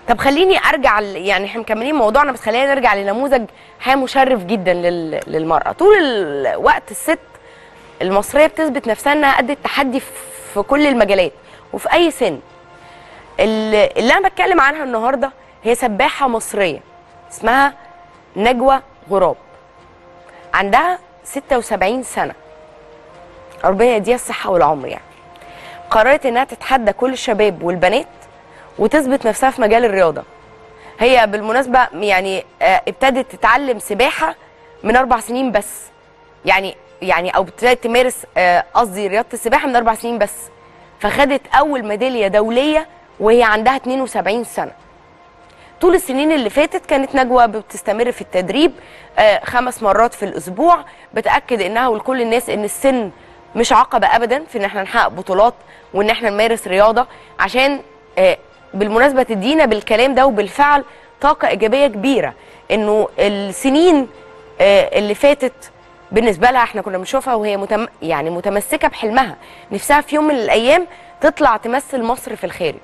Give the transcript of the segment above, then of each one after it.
طب خليني ارجع ل- يعني احنا مكملين موضوعنا بس خلينا نرجع لنموذج حياه مشرف جدا لل- للمراه طول الوقت الست المصريه بتثبت نفسها انها قد التحدي في- في كل المجالات وفي اي سن اللي اللي انا بتكلم عنها النهارده هي سباحه مصريه اسمها نجوى غراب عندها 76 سنه ربنا يديها الصحه والعمر يعني قررت انها تتحدى كل الشباب والبنات وتثبت نفسها في مجال الرياضه هي بالمناسبه يعني آه، ابتدت تتعلم سباحه من اربع سنين بس يعني يعني او ابتدت تمارس آه، قصدي رياضه السباحه من اربع سنين بس فخدت اول ميداليه دوليه وهي عندها 72 سنه طول السنين اللي فاتت كانت نجوى بتستمر في التدريب آه، خمس مرات في الاسبوع بتاكد انها ولكل الناس ان السن مش عقبه ابدا في ان احنا نحقق بطولات وان احنا نمارس رياضه عشان آه، بالمناسبه تدينا بالكلام ده وبالفعل طاقه ايجابيه كبيره انه السنين آه، اللي فاتت بالنسبه لها احنا كنا بنشوفها وهي متم يعني متمسكه بحلمها نفسها في يوم من الايام تطلع تمثل مصر في الخارج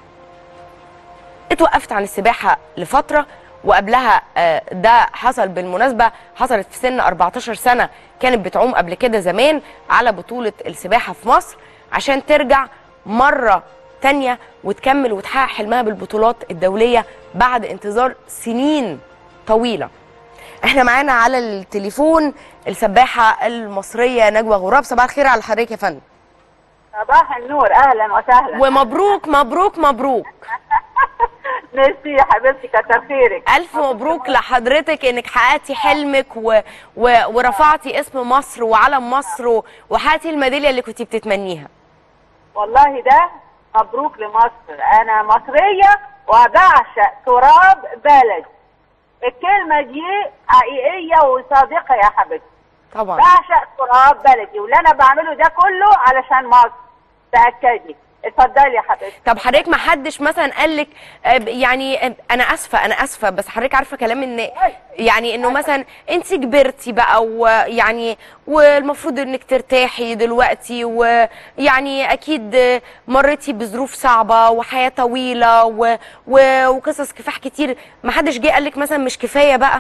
اتوقفت عن السباحه لفتره وقبلها آه، ده حصل بالمناسبه حصلت في سن 14 سنه كانت بتعوم قبل كده زمان على بطوله السباحه في مصر عشان ترجع مره تانية وتكمل وتحقق حلمها بالبطولات الدوليه بعد انتظار سنين طويله احنا معانا على التليفون السباحه المصريه نجوى غراب صباح الخير على حضرتك يا فندم صباح النور اهلا وسهلا ومبروك مبروك مبروك ميرسي يا حبيبتي كتر خيرك ألف مبروك لحضرتك إنك حققتي حلمك و... و... ورفعتي اسم مصر وعلم مصر و... وحققتي الميدالية اللي كنتي بتتمنيها والله ده مبروك لمصر انا مصريه وبعشق تراب بلد الكلمه دي حقيقيه وصادقه يا حبيبتي طبعا بعشق تراب بلدي واللي انا بعمله ده كله علشان مصر تاكدي اتفضلي يا حبيبتي طب حضرتك ما حدش مثلا قال لك يعني آه، انا اسفه انا اسفه بس حضرتك عارفه كلام ان يعني انه مثلا انت كبرتي بقى ويعني والمفروض انك ترتاحي دلوقتي ويعني اكيد آه، مريتي بظروف صعبه وحياه طويله و... و... وقصص كفاح كتير ما حدش جه قال لك مثلا مش كفايه بقى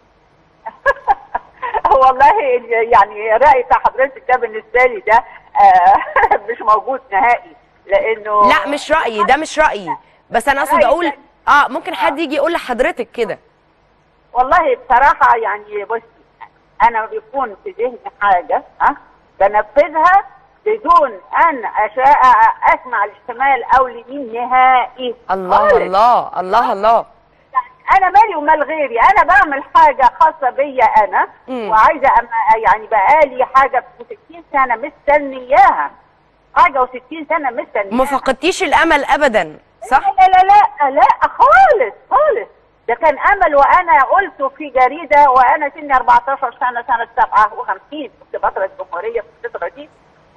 والله يعني راي بتاع حضرتك ده بالنسبه لي ده آه، مش موجود نهائي لانه لا مش رايي ده مش رايي بس انا اقصد رأيي اقول تاني. اه ممكن حد يجي يقول لحضرتك كده والله بصراحة يعني بصي أنا بيكون في ذهني حاجة ها بنفذها بدون أن أشاء أسمع الشمال أو اليمين نهائي الله خالص. الله الله الله يعني أنا مالي ومال غيري أنا بعمل حاجة خاصة بيا أنا مم. وعايزة أما يعني بقالي حاجة في 60 سنة مستنياها حاجة و60 سنة مستنياها ما فقدتيش الامل ابدا صح لا لا لا لا خالص خالص ده كان امل وانا قلته في جريده وانا سني 14 سنه سنه 57 كنت بطلة الجمهوريه في الفتره دي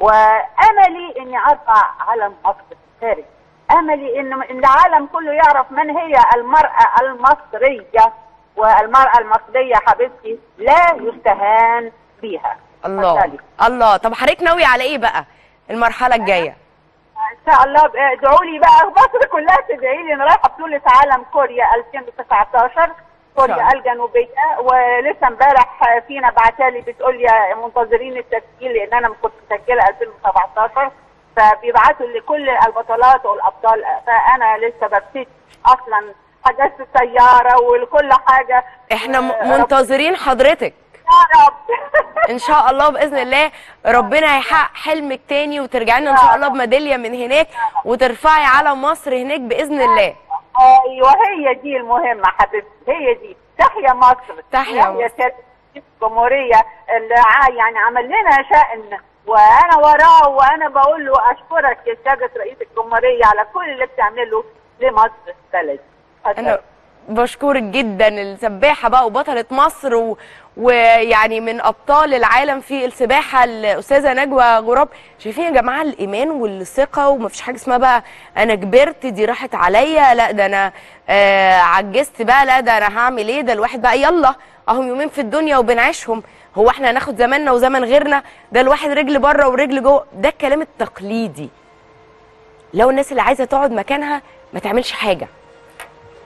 واملي اني ارفع علم مصر في الخارج املي ان ان العالم كله يعرف من هي المراه المصريه والمراه المصريه حبيبتي لا يستهان بيها الله اتفضلي. الله طب حضرتك ناويه على ايه بقى المرحله الجايه ان شاء الله بقى ادعوا لي بقى مصر كلها تدعي لي انا رايحه بطوله عالم كوريا 2019 كوريا الله. الجنوبيه ولسه امبارح فينا بعتالي بتقول لي منتظرين التسجيل لان انا كنت مسجله 2017 فبيبعتوا لكل البطولات والابطال فانا لسه ببتدي اصلا حجزت السياره وكل حاجه احنا م- آه، منتظرين حضرتك يا رب ان شاء الله باذن الله ربنا هيحقق حلمك تاني وترجعي لنا ان شاء الله بميداليه من هناك وترفعي علم مصر هناك باذن الله ايوه هي دي المهمه حبيبتي هي دي تحيا مصر تحيا مصر. سيادة الجمهوريه اللي ع- يعني عمل لنا شأن وانا وراه وانا بقول له اشكرك يا سياده رئيس الجمهوريه على كل اللي بتعمله لمصر بلدي انا بشكرك جدا السباحه بقى وبطله مصر و... ويعني من ابطال العالم في السباحه الاستاذه نجوى غراب شايفين يا جماعه الايمان والثقه ومفيش حاجه اسمها بقى انا كبرت دي راحت عليا لا ده انا آه عجزت بقى لا ده انا هعمل ايه ده الواحد بقى يلا اهم يومين في الدنيا وبنعيشهم هو احنا هناخد زماننا وزمن غيرنا ده الواحد رجل بره ورجل جوه ده الكلام التقليدي لو الناس اللي عايزه تقعد مكانها ما تعملش حاجه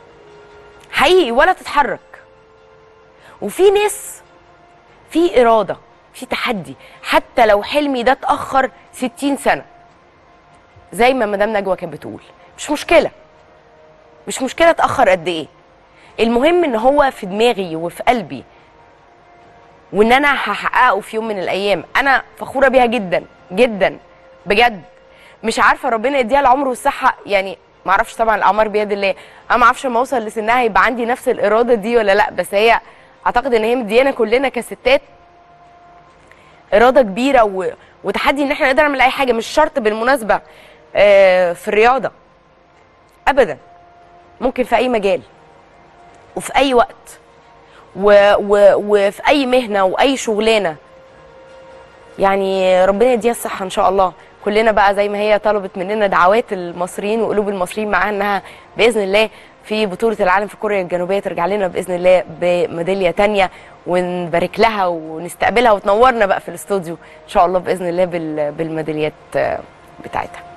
حقيقي ولا تتحرك وفي ناس في اراده في تحدي حتى لو حلمي ده اتاخر 60 سنه زي ما مدام نجوى كانت بتقول مش مشكله مش مشكله اتاخر قد ايه المهم ان هو في دماغي وفي قلبي وان انا هحققه في يوم من الايام انا فخوره بيها جدا جدا بجد مش عارفه ربنا يديها العمر والصحه يعني ما اعرفش طبعا الاعمار بيد الله انا ما اعرفش لما اوصل لسنها يبقى عندي نفس الاراده دي ولا لا بس هي اعتقد ان هي مديانا كلنا كستات اراده كبيره و... وتحدي ان احنا نقدر نعمل اي حاجه مش شرط بالمناسبه آه، في الرياضه ابدا ممكن في اي مجال وفي اي وقت و... و... وفي اي مهنه واي شغلانه يعني ربنا يديها الصحه ان شاء الله كلنا بقى زي ما هي طلبت مننا دعوات المصريين وقلوب المصريين معاها انها باذن الله في بطوله العالم في كوريا الجنوبيه ترجع لنا باذن الله بميداليه تانية ونبارك لها ونستقبلها وتنورنا بقى في الاستوديو ان شاء الله باذن الله بال... بالميداليات آه، بتاعتها